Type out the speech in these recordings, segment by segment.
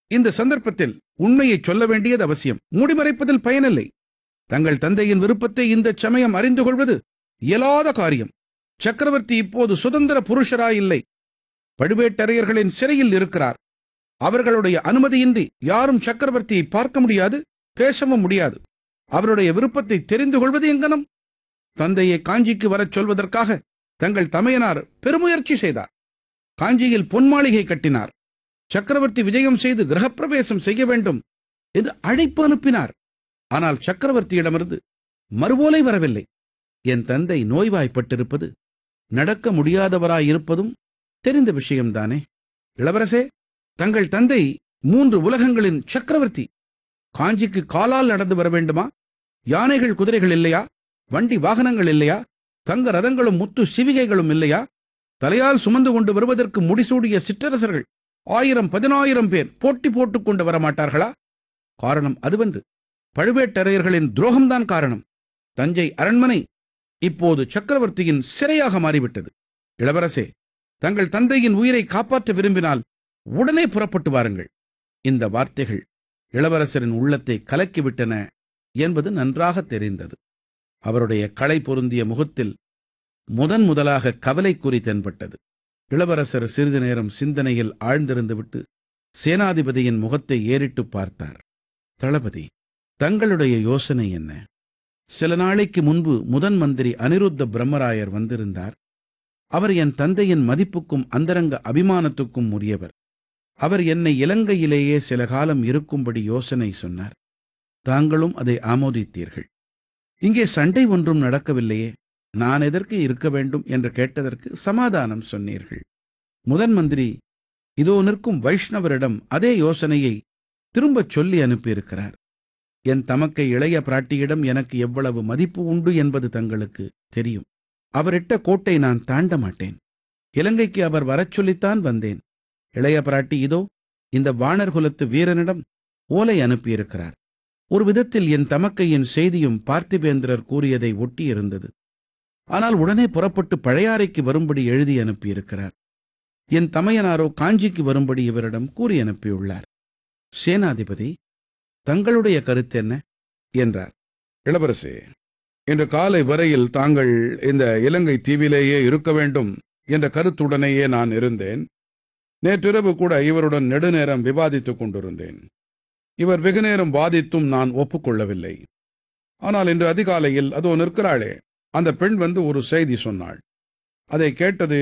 இந்த சந்தர்ப்பத்தில் உண்மையை சொல்ல வேண்டியது அவசியம் மூடிமறைப்பதில் பயனில்லை தங்கள் தந்தையின் விருப்பத்தை இந்த சமயம் அறிந்து கொள்வது இயலாத காரியம் சக்கரவர்த்தி இப்போது சுதந்திர புருஷராயில்லை பழுவேட்டரையர்களின் சிறையில் இருக்கிறார் அவர்களுடைய அனுமதியின்றி யாரும் சக்கரவர்த்தியை பார்க்க முடியாது பேசவும் முடியாது அவருடைய விருப்பத்தை தெரிந்து கொள்வது எங்கனம் தந்தையை காஞ்சிக்கு வரச் சொல்வதற்காக தங்கள் தமையனார் பெருமுயற்சி செய்தார் காஞ்சியில் பொன் மாளிகை கட்டினார் சக்கரவர்த்தி விஜயம் செய்து கிரகப்பிரவேசம் செய்ய வேண்டும் என்று அழைப்பு அனுப்பினார் ஆனால் சக்கரவர்த்தியிடமிருந்து மறுபோலை வரவில்லை என் தந்தை நோய்வாய்ப்பட்டிருப்பது நடக்க முடியாதவராயிருப்பதும் தெரிந்த விஷயம்தானே இளவரசே தங்கள் தந்தை மூன்று உலகங்களின் சக்கரவர்த்தி காஞ்சிக்கு காலால் நடந்து வர வேண்டுமா யானைகள் குதிரைகள் இல்லையா வண்டி வாகனங்கள் இல்லையா தங்க ரதங்களும் முத்து சிவிகைகளும் இல்லையா தலையால் சுமந்து கொண்டு வருவதற்கு முடிசூடிய சிற்றரசர்கள் ஆயிரம் பதினாயிரம் பேர் போட்டி போட்டுக் கொண்டு வரமாட்டார்களா காரணம் அதுவன்று பழுவேட்டரையர்களின் துரோகம்தான் காரணம் தஞ்சை அரண்மனை இப்போது சக்கரவர்த்தியின் சிறையாக மாறிவிட்டது இளவரசே தங்கள் தந்தையின் உயிரை காப்பாற்ற விரும்பினால் உடனே புறப்பட்டு வாருங்கள் இந்த வார்த்தைகள் இளவரசரின் உள்ளத்தை கலக்கிவிட்டன என்பது நன்றாக தெரிந்தது அவருடைய களை பொருந்திய முகத்தில் முதன் முதலாக கவலைக்குறி தென்பட்டது இளவரசர் சிறிது நேரம் சிந்தனையில் ஆழ்ந்திருந்துவிட்டு சேனாதிபதியின் முகத்தை ஏறிட்டு பார்த்தார் தளபதி தங்களுடைய யோசனை என்ன சில நாளைக்கு முன்பு முதன் மந்திரி அனிருத்த பிரம்மராயர் வந்திருந்தார் அவர் என் தந்தையின் மதிப்புக்கும் அந்தரங்க அபிமானத்துக்கும் உரியவர் அவர் என்னை இலங்கையிலேயே சில காலம் இருக்கும்படி யோசனை சொன்னார் தாங்களும் அதை ஆமோதித்தீர்கள் இங்கே சண்டை ஒன்றும் நடக்கவில்லையே நான் எதற்கு இருக்க வேண்டும் என்று கேட்டதற்கு சமாதானம் சொன்னீர்கள் முதன் மந்திரி இதோ நிற்கும் வைஷ்ணவரிடம் அதே யோசனையை திரும்பச் சொல்லி அனுப்பியிருக்கிறார் என் தமக்கை இளைய பிராட்டியிடம் எனக்கு எவ்வளவு மதிப்பு உண்டு என்பது தங்களுக்கு தெரியும் அவரிட்ட கோட்டை நான் தாண்ட மாட்டேன் இலங்கைக்கு அவர் வரச் சொல்லித்தான் வந்தேன் இளைய பிராட்டி இதோ இந்த வாணர் குலத்து வீரனிடம் ஓலை அனுப்பியிருக்கிறார் ஒரு விதத்தில் என் தமக்கையின் செய்தியும் பார்த்திபேந்திரர் கூறியதை ஒட்டியிருந்தது ஆனால் உடனே புறப்பட்டு பழையாறைக்கு வரும்படி எழுதி அனுப்பியிருக்கிறார் என் தமையனாரோ காஞ்சிக்கு வரும்படி இவரிடம் கூறி அனுப்பியுள்ளார் சேனாதிபதி தங்களுடைய கருத்து என்ன என்றார் இளவரசே இன்று காலை வரையில் தாங்கள் இந்த இலங்கை தீவிலேயே இருக்க வேண்டும் என்ற கருத்துடனேயே நான் இருந்தேன் நேற்றிரவு கூட இவருடன் நெடுநேரம் விவாதித்துக் கொண்டிருந்தேன் இவர் வெகுநேரம் வாதித்தும் நான் ஒப்புக்கொள்ளவில்லை ஆனால் இன்று அதிகாலையில் அதோ நிற்கிறாளே அந்த பெண் வந்து ஒரு செய்தி சொன்னாள் அதை கேட்டது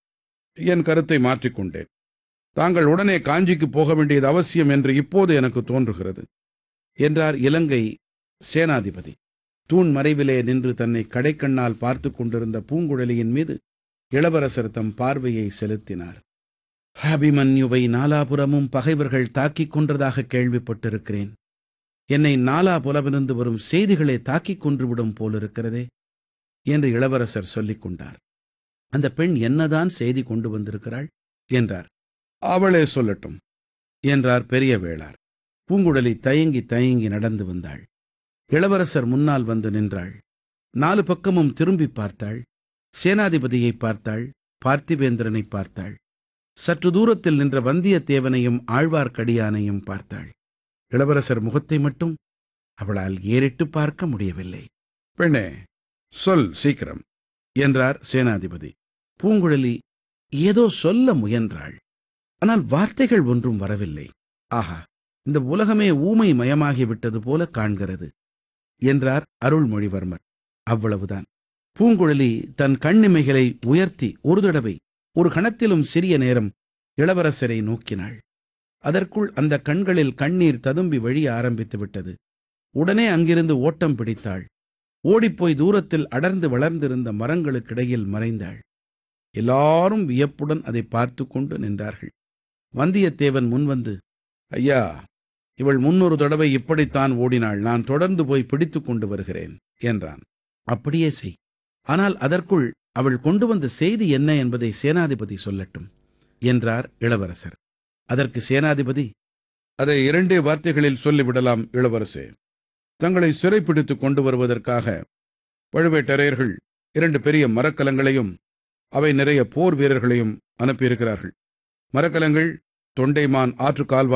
என் கருத்தை மாற்றிக்கொண்டேன் தாங்கள் உடனே காஞ்சிக்கு போக வேண்டியது அவசியம் என்று இப்போது எனக்கு தோன்றுகிறது என்றார் இலங்கை சேனாதிபதி தூண் மறைவிலே நின்று தன்னை கடைக்கண்ணால் பார்த்து கொண்டிருந்த பூங்குழலியின் மீது இளவரசர் தம் பார்வையை செலுத்தினார் அபிமன்யுவை நாலாபுரமும் பகைவர்கள் தாக்கிக் கொன்றதாக கேள்விப்பட்டிருக்கிறேன் என்னை நாலாபுலமிருந்து வரும் செய்திகளே தாக்கிக் கொன்றுவிடும் போலிருக்கிறதே என்று இளவரசர் சொல்லிக் கொண்டார் அந்த பெண் என்னதான் செய்தி கொண்டு வந்திருக்கிறாள் என்றார் அவளே சொல்லட்டும் என்றார் பெரிய வேளார் பூங்குழலி தயங்கி தயங்கி நடந்து வந்தாள் இளவரசர் முன்னால் வந்து நின்றாள் நாலு பக்கமும் திரும்பி பார்த்தாள் சேனாதிபதியை பார்த்தாள் பார்த்திபேந்திரனை பார்த்தாள் சற்று தூரத்தில் நின்ற வந்தியத்தேவனையும் ஆழ்வார்க்கடியானையும் பார்த்தாள் இளவரசர் முகத்தை மட்டும் அவளால் ஏறிட்டு பார்க்க முடியவில்லை பெண்ணே சொல் சீக்கிரம் என்றார் சேனாதிபதி பூங்குழலி ஏதோ சொல்ல முயன்றாள் ஆனால் வார்த்தைகள் ஒன்றும் வரவில்லை ஆஹா இந்த உலகமே ஊமை மயமாகிவிட்டது போல காண்கிறது என்றார் அருள்மொழிவர்மர் அவ்வளவுதான் பூங்குழலி தன் கண்ணிமைகளை உயர்த்தி ஒரு தடவை ஒரு கணத்திலும் சிறிய நேரம் இளவரசரை நோக்கினாள் அதற்குள் அந்த கண்களில் கண்ணீர் ததும்பி வழிய ஆரம்பித்து விட்டது உடனே அங்கிருந்து ஓட்டம் பிடித்தாள் ஓடிப்போய் தூரத்தில் அடர்ந்து வளர்ந்திருந்த மரங்களுக்கிடையில் மறைந்தாள் எல்லாரும் வியப்புடன் அதை பார்த்து கொண்டு நின்றார்கள் வந்தியத்தேவன் முன்வந்து ஐயா இவள் முன்னொரு தடவை இப்படித்தான் ஓடினாள் நான் தொடர்ந்து போய் பிடித்துக் கொண்டு வருகிறேன் என்றான் அப்படியே செய் ஆனால் அதற்குள் அவள் கொண்டு வந்த செய்தி என்ன என்பதை சேனாதிபதி சொல்லட்டும் என்றார் இளவரசர் அதற்கு சேனாதிபதி அதை இரண்டே வார்த்தைகளில் சொல்லிவிடலாம் இளவரசே தங்களை சிறைப்பிடித்துக் கொண்டு வருவதற்காக பழுவேட்டரையர்கள் இரண்டு பெரிய மரக்கலங்களையும் அவை நிறைய போர் வீரர்களையும் அனுப்பியிருக்கிறார்கள் மரக்கலங்கள் தொண்டைமான் ஆற்று கால்வாய்